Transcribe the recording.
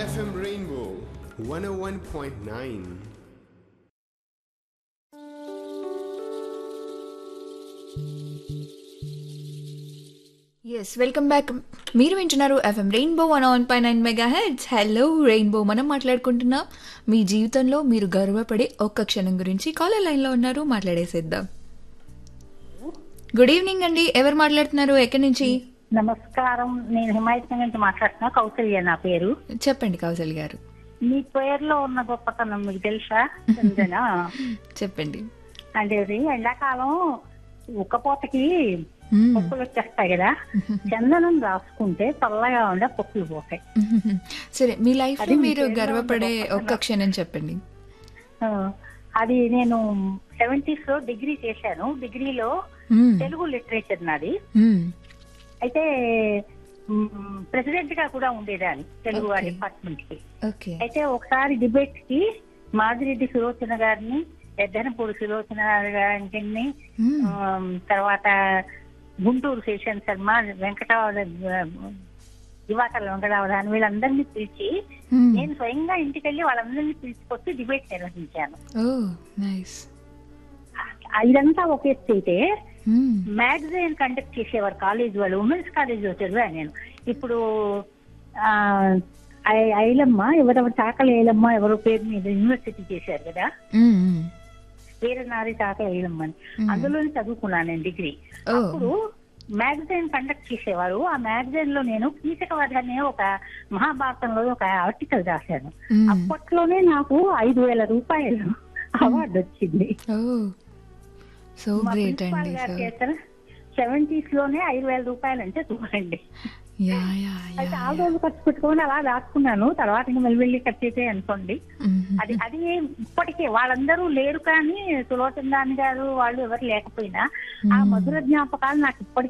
FM Rainbow 101.9. Yes welcome back మీరు వింటున్నారు FM Rainbow one one pie nine mega heads hello Rainbow మనం మాట్లాడుకుంటున్నాం మీ జీవితంలో మీరు గర్వపడే ఒక్క క్షణం గురించి కాలర్ లైన్లో ఉన్నారు మాట్లాడేసేద్దాం గుడ్ ఈవినింగ్ అండి ఎవరు మాట్లాడుతున్నారు ఎక్కడి నుంచి నమస్కారం నేను హిమాయత్ నగర్ నుంచి మాట్లాడుతున్నా కౌసల్య నా పేరు చెప్పండి కౌశల్ గారు మీ పేరులో ఉన్న గొప్పతనం మీకు తెలుసా అంతేనా చెప్పండి అంటే ఇది ఎండాకాలం ఉక్కపోతకి మ్మ్. పొక్కులు వచ్చేస్తాయి కదా చందనం రాసుకుంటే చల్లగా ఉండే పొక్కులు పోతాయి సరే మీ లైఫ్ అది లో మీ మీరు పేరులో గర్వపడే ఉన్న ఒక్క క్షణం చెప్పండి ఆ, అది నేను సెవెంటీస్ లో డిగ్రీ చేశాను డిగ్రీలో మ్మ్. తెలుగు లిటరేచర్ నాది మ్మ్. అయితే ప్రెసిడెంట్ గా కూడా ఉండేదాన్ని తెలుగు Okay. డిపార్ట్మెంట్ కి ఓకే అయితే ఒకసారి డిబేట్ కి మాదిరెడ్డి సులోచన గారిని ఎద్దనపూడి సులోచన గారిని మ్మ్. ఆమ్, తర్వాత గుంటూరు శేషన్ శర్మ వెంకటరావు దివాకర్ వెంకటరావు వీళ్ళందరినీ పిలిచి మ్మ్. నేను స్వయంగా ఇంటికి వెళ్ళి వాళ్ళందరినీ పిలిచికొచ్చి డిబేట్ నిర్వహించాను ఓ నైస్ ఆ, ఇదంతా ఒక ఎత్తు అయితే మ్మ్. మ్యాగజైన్ కండక్ట్ చేసేవారు కాలేజ్ వాళ్ళు ఉమెన్స్ కాలేజ్ లో చదివాను నేను ఇప్పుడు ఆ ఐ- ఐలమ్మ ఎవరెవరు చాకలి ఐలమ్మ ఎవరో పేరు మీద యూనివర్సిటీ చేశారు కదా మ్మ్. మ్మ్. వీరనారి చాకలి ఐలమ్మ అని మ్మ్. అందులోనే చదువుకున్నాను నేను డిగ్రీ ఓ అప్పుడు మ్యాగజైన్ కండక్ట్ చేసేవారు ఆ మ్యాగజైన్ లో నేను కీచకవధ అనే ఒక మహాభారతంలో ఒక ఆర్టికల్ రాశాను మ్మ్. అప్పట్లోనే నాకు ఐదు వేల రూపాయలు అవార్డు వచ్చింది ఓ సో మా గ్రేట్ ప్రిన్సిపాల్ అండి గారు సో చేసిన సెవెంటీస్ లోనే ఐదు వేల రూపాయలు అంటే చూడండి యా యా అయితే యా ఆ రోజు ఖర్చు పెట్టుకొని అలా దాచుకున్నాను తర్వాత ఇంకా మెల్లి ఖర్చు అయితే అనుకోండి అది అది ఇప్పటికే వాళ్ళందరూ లేరు కానీ సులోచన దాని గారు వాళ్ళు ఎవరు లేకపోయినా ఆ మధుర జ్ఞాపకాలు నాకు ఇప్పటికీ